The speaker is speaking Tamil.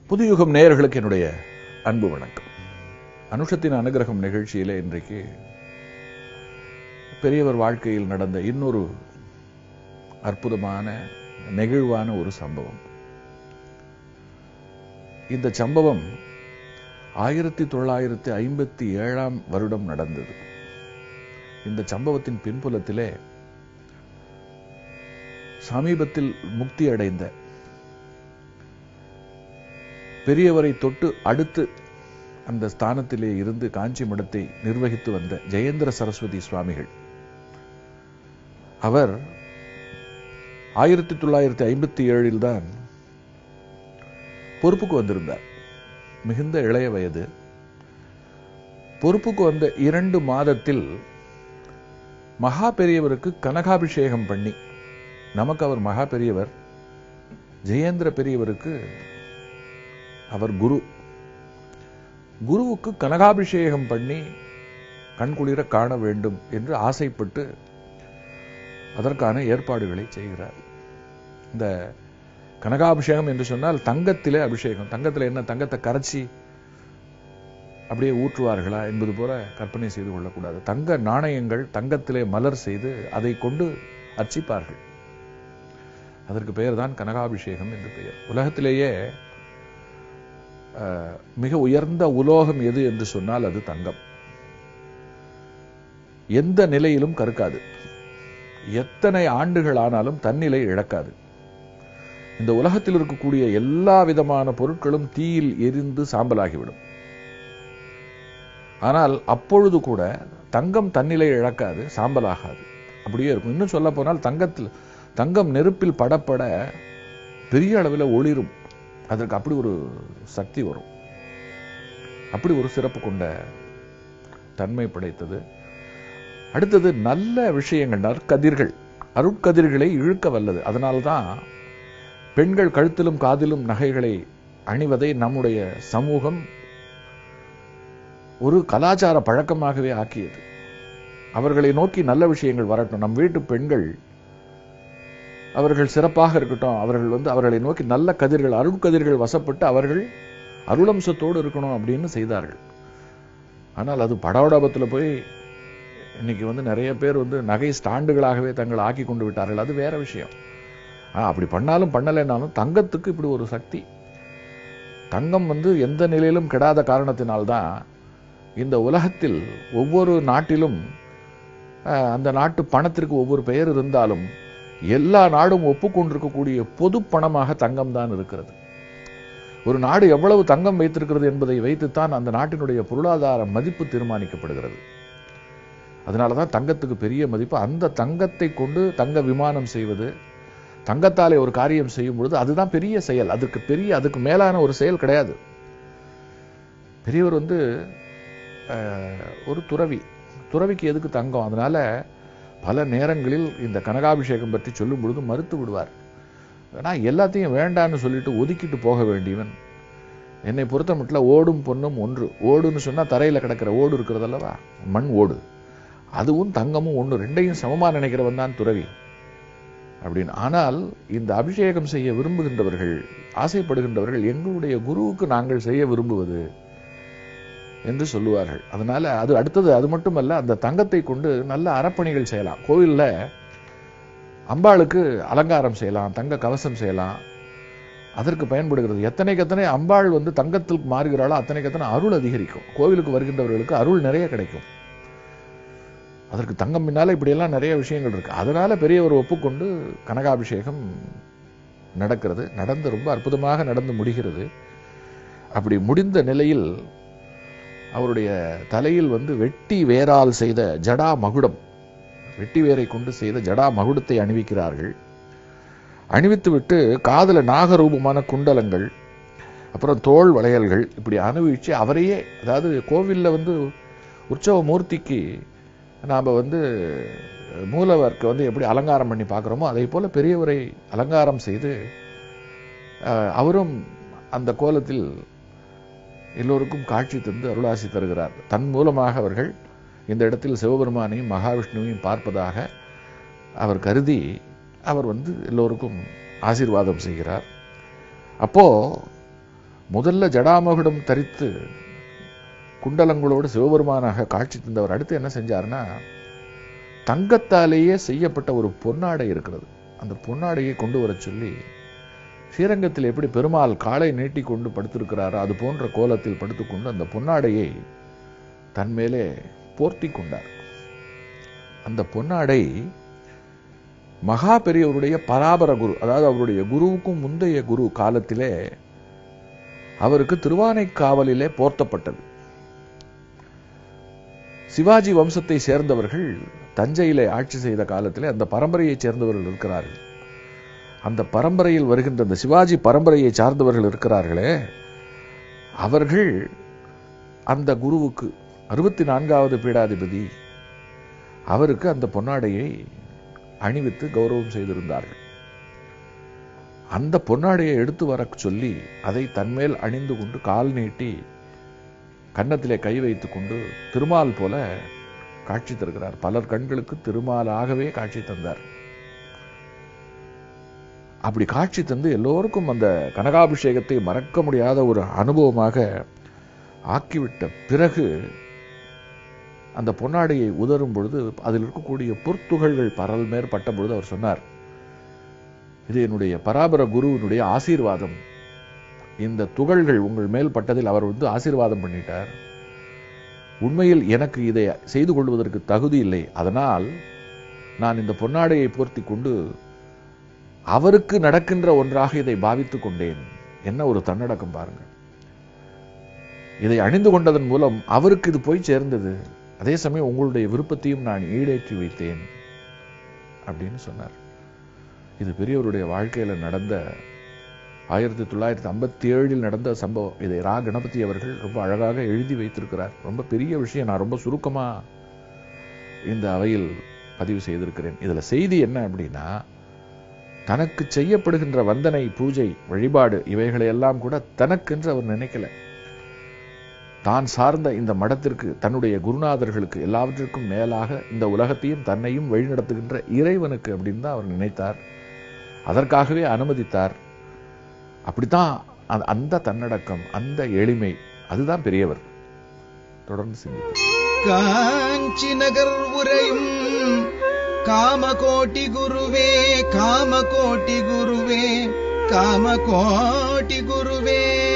புதுயுகம் நேயர்களுக்கு என்னுடைய அன்பு வணக்கம் அனுஷத்தின் அனுகிரகம் நிகழ்ச்சியிலே இன்றைக்கு பெரியவர் வாழ்க்கையில் நடந்த இன்னொரு அற்புதமான நெகிழ்வான ஒரு சம்பவம் இந்த சம்பவம் ஆயிரத்தி தொள்ளாயிரத்தி ஐம்பத்தி ஏழாம் வருடம் நடந்தது இந்த சம்பவத்தின் பின்புலத்திலே சமீபத்தில் முக்தி அடைந்த பெரியவரை தொட்டு அடுத்து அந்த ஸ்தானத்திலே இருந்து காஞ்சி மடத்தை நிர்வகித்து வந்த ஜெயேந்திர சரஸ்வதி சுவாமிகள் அவர் ஆயிரத்தி தொள்ளாயிரத்தி ஐம்பத்தி ஏழில் தான் பொறுப்புக்கு வந்திருந்தார் மிகுந்த இளைய வயது பொறுப்புக்கு வந்த இரண்டு மாதத்தில் மகா பெரியவருக்கு கனகாபிஷேகம் பண்ணி நமக்கு அவர் மகா பெரியவர் ஜெயேந்திர பெரியவருக்கு அவர் குரு குருவுக்கு கனகாபிஷேகம் பண்ணி கண்குளிர காண வேண்டும் என்று ஆசைப்பட்டு அதற்கான ஏற்பாடுகளை செய்கிறார் இந்த கனகாபிஷேகம் என்று சொன்னால் தங்கத்திலே அபிஷேகம் தங்கத்தில் என்ன தங்கத்தை கரைச்சி அப்படியே ஊற்றுவார்களா என்பது போல கற்பனை செய்து கொள்ளக்கூடாது தங்க நாணயங்கள் தங்கத்திலே மலர் செய்து அதை கொண்டு அர்ச்சிப்பார்கள் அதற்கு பெயர் தான் கனகாபிஷேகம் என்று பெயர் உலகத்திலேயே மிக உயர்ந்த உலோகம் எது என்று சொன்னால் அது தங்கம் எந்த நிலையிலும் கருக்காது எத்தனை ஆண்டுகள் ஆனாலும் தன்னிலை இழக்காது இந்த உலகத்தில் இருக்கக்கூடிய எல்லா விதமான பொருட்களும் தீயில் எரிந்து சாம்பலாகிவிடும் ஆனால் அப்பொழுது கூட தங்கம் தன்னிலை இழக்காது சாம்பலாகாது அப்படியே இருக்கும் இன்னும் சொல்ல போனால் தங்கத்தில் தங்கம் நெருப்பில் படப்பட பெரிய அளவில் ஒளிரும் அதற்கு அப்படி ஒரு சக்தி வரும் அப்படி ஒரு சிறப்பு கொண்ட தன்மை படைத்தது அடுத்தது நல்ல விஷயங்கள் நற்கதிர்கள் அருட்கதிர்களை இழுக்க வல்லது அதனால்தான் பெண்கள் கழுத்திலும் காதிலும் நகைகளை அணிவதை நம்முடைய சமூகம் ஒரு கலாச்சார பழக்கமாகவே ஆக்கியது அவர்களை நோக்கி நல்ல விஷயங்கள் வரட்டும் நம் வீட்டு பெண்கள் அவர்கள் சிறப்பாக இருக்கட்டும் அவர்கள் வந்து அவர்களை நோக்கி நல்ல கதிர்கள் அருட்கதிர்கள் வசப்பட்டு அவர்கள் அருளம்சத்தோடு இருக்கணும் அப்படின்னு செய்தார்கள் ஆனால் அது படோடபத்தில் போய் இன்னைக்கு வந்து நிறைய பேர் வந்து நகை ஸ்டாண்டுகளாகவே தங்களை ஆக்கி கொண்டு விட்டார்கள் அது வேற விஷயம் அப்படி பண்ணாலும் பண்ணலைன்னாலும் தங்கத்துக்கு இப்படி ஒரு சக்தி தங்கம் வந்து எந்த நிலையிலும் கெடாத காரணத்தினால்தான் இந்த உலகத்தில் ஒவ்வொரு நாட்டிலும் அந்த நாட்டு பணத்திற்கு ஒவ்வொரு பெயர் இருந்தாலும் எல்லா நாடும் ஒப்புக்கொண்டிருக்கக்கூடிய பொது பணமாக தங்கம் தான் இருக்கிறது ஒரு நாடு எவ்வளவு தங்கம் வைத்திருக்கிறது என்பதை வைத்துத்தான் அந்த நாட்டினுடைய பொருளாதார மதிப்பு தீர்மானிக்கப்படுகிறது அதனாலதான் தங்கத்துக்கு பெரிய மதிப்பு அந்த தங்கத்தை கொண்டு தங்க விமானம் செய்வது தங்கத்தாலே ஒரு காரியம் செய்யும் பொழுது அதுதான் பெரிய செயல் அதுக்கு பெரிய அதுக்கு மேலான ஒரு செயல் கிடையாது பெரியவர் வந்து ஒரு துறவி துறவிக்கு எதுக்கு தங்கம் அதனால பல நேரங்களில் இந்த கனகாபிஷேகம் பற்றி சொல்லும் பொழுது மறுத்து விடுவார் நான் எல்லாத்தையும் வேண்டான்னு சொல்லிட்டு ஒதுக்கிட்டு போக வேண்டியவன் என்னை பொறுத்த மட்டும் ஓடும் பொண்ணும் ஒன்று ஓடுன்னு சொன்னால் தரையில் கிடக்கிற ஓடு இருக்கிறது அல்லவா மண் ஓடு அதுவும் தங்கமும் ஒன்று ரெண்டையும் சமமாக நினைக்கிறவன் தான் துறவி அப்படின்னு ஆனால் இந்த அபிஷேகம் செய்ய விரும்புகின்றவர்கள் ஆசைப்படுகின்றவர்கள் எங்களுடைய குருவுக்கு நாங்கள் செய்ய விரும்புவது என்று சொல்லுவார்கள் அதனால அது அடுத்தது அது மட்டுமல்ல அந்த தங்கத்தை கொண்டு நல்ல அறப்பணிகள் செய்யலாம் கோவிலில் அம்பாளுக்கு அலங்காரம் செய்யலாம் தங்க கவசம் செய்யலாம் அதற்கு பயன்படுகிறது எத்தனைக்கு எத்தனை அம்பாள் வந்து தங்கத்தில் மாறுகிறாளோ அத்தனைக்கு எத்தனை அருள் அதிகரிக்கும் கோவிலுக்கு வருகின்றவர்களுக்கு அருள் நிறைய கிடைக்கும் அதற்கு தங்கம் பின்னால இப்படியெல்லாம் நிறைய விஷயங்கள் இருக்கு அதனால பெரியவர் ஒப்புக்கொண்டு கனகாபிஷேகம் நடக்கிறது நடந்து ரொம்ப அற்புதமாக நடந்து முடிகிறது அப்படி முடிந்த நிலையில் அவருடைய தலையில் வந்து வெட்டி வேரால் செய்த ஜடா மகுடம் வெட்டி வேரை கொண்டு செய்த ஜடா மகுடத்தை அணிவிக்கிறார்கள் அணிவித்து விட்டு காதல நாகரூபமான குண்டலங்கள் அப்புறம் தோல் வளையல்கள் இப்படி அனுபவிச்சு அவரையே அதாவது கோவிலில் வந்து உற்சவ மூர்த்திக்கு நாம் வந்து மூலவர்க்கு வந்து எப்படி அலங்காரம் பண்ணி பார்க்குறோமோ அதே போல் பெரியவரை அலங்காரம் செய்து அவரும் அந்த கோலத்தில் எல்லோருக்கும் காட்சி தந்து அருளாசி தருகிறார் தன் மூலமாக அவர்கள் இந்த இடத்தில் சிவபெருமானையும் மகாவிஷ்ணுவையும் பார்ப்பதாக அவர் கருதி அவர் வந்து எல்லோருக்கும் ஆசீர்வாதம் செய்கிறார் அப்போ முதல்ல ஜடாமகுடம் தரித்து குண்டலங்களோடு சிவபெருமானாக காட்சி தந்தவர் அடுத்து என்ன செஞ்சாருன்னா தங்கத்தாலேயே செய்யப்பட்ட ஒரு பொன்னாடை இருக்கிறது அந்த பொன்னாடையை கொண்டு வரச் சொல்லி ஸ்ரீரங்கத்தில் எப்படி பெருமாள் காலை நீட்டி கொண்டு படுத்திருக்கிறாரோ அது போன்ற கோலத்தில் படுத்துக்கொண்டு அந்த பொன்னாடையை தன் மேலே போர்த்தி கொண்டார் அந்த பொன்னாடை மகா பெரியவருடைய பராபர குரு அதாவது அவருடைய குருவுக்கும் முந்தைய குரு காலத்திலே அவருக்கு திருவானைக்காவலிலே போர்த்தப்பட்டது சிவாஜி வம்சத்தை சேர்ந்தவர்கள் தஞ்சையிலே ஆட்சி செய்த காலத்திலே அந்த பரம்பரையைச் சேர்ந்தவர்கள் இருக்கிறார்கள் அந்த பரம்பரையில் வருகின்ற அந்த சிவாஜி பரம்பரையை சார்ந்தவர்கள் இருக்கிறார்களே அவர்கள் அந்த குருவுக்கு அறுபத்தி நான்காவது பீடாதிபதி அவருக்கு அந்த பொன்னாடையை அணிவித்து கௌரவம் செய்திருந்தார்கள் அந்த பொன்னாடையை எடுத்து வரச் சொல்லி அதை தன்மேல் அணிந்து கொண்டு கால் நீட்டி கன்னத்திலே கை வைத்துக் கொண்டு திருமால் போல காட்சி தருகிறார் பலர் கண்களுக்கு திருமாலாகவே காட்சி தந்தார் அப்படி காட்சி தந்து எல்லோருக்கும் அந்த கனகாபிஷேகத்தை மறக்க முடியாத ஒரு அனுபவமாக ஆக்கிவிட்ட பிறகு அந்த பொன்னாடையை உதரும் பொழுது அதில் இருக்கக்கூடிய பொற்துகள்கள் பரல் மேற் பட்ட பொழுது அவர் சொன்னார் இது என்னுடைய பராபர குருவினுடைய ஆசீர்வாதம் இந்த துகள்கள் உங்கள் மேல் பட்டதில் அவர் வந்து ஆசீர்வாதம் பண்ணிட்டார் உண்மையில் எனக்கு இதை செய்து கொள்வதற்கு தகுதி இல்லை அதனால் நான் இந்த பொன்னாடையை போர்த்தி கொண்டு அவருக்கு நடக்கின்ற ஒன்றாக இதை பாவித்துக் கொண்டேன் என்ன ஒரு தன்னடக்கம் பாருங்கள் இதை அணிந்து கொண்டதன் மூலம் அவருக்கு இது போய் சேர்ந்தது அதே சமயம் உங்களுடைய விருப்பத்தையும் நான் ஈடேற்றி வைத்தேன் அப்படின்னு சொன்னார் இது பெரியவருடைய வாழ்க்கையில நடந்த ஆயிரத்தி தொள்ளாயிரத்தி ஐம்பத்தி ஏழில் நடந்த சம்பவம் இதை ரா கணபதி அவர்கள் ரொம்ப அழகாக எழுதி வைத்திருக்கிறார் ரொம்ப பெரிய விஷயம் நான் ரொம்ப சுருக்கமா இந்த அவையில் பதிவு செய்திருக்கிறேன் இதுல செய்தி என்ன அப்படின்னா தனக்கு செய்யப்படுகின்ற வந்தனை பூஜை வழிபாடு இவைகளை எல்லாம் கூட தனக்கென்று அவர் நினைக்கல தான் சார்ந்த இந்த மடத்திற்கு தன்னுடைய குருநாதர்களுக்கு எல்லாவற்றிற்கும் மேலாக இந்த உலகத்தையும் தன்னையும் வழிநடத்துகின்ற இறைவனுக்கு அப்படின்னு தான் அவர் நினைத்தார் அதற்காகவே அனுமதித்தார் அப்படித்தான் அந்த- அந்த தன்னடக்கம் அந்த எளிமை அதுதான் பெரியவர் தொடர்ந்து சிந்திப்போம் காஞ்சி நகர் உரையும் காமகோட்டி குருவே காமகோட்டி குருவே காமகோட்டி குருவே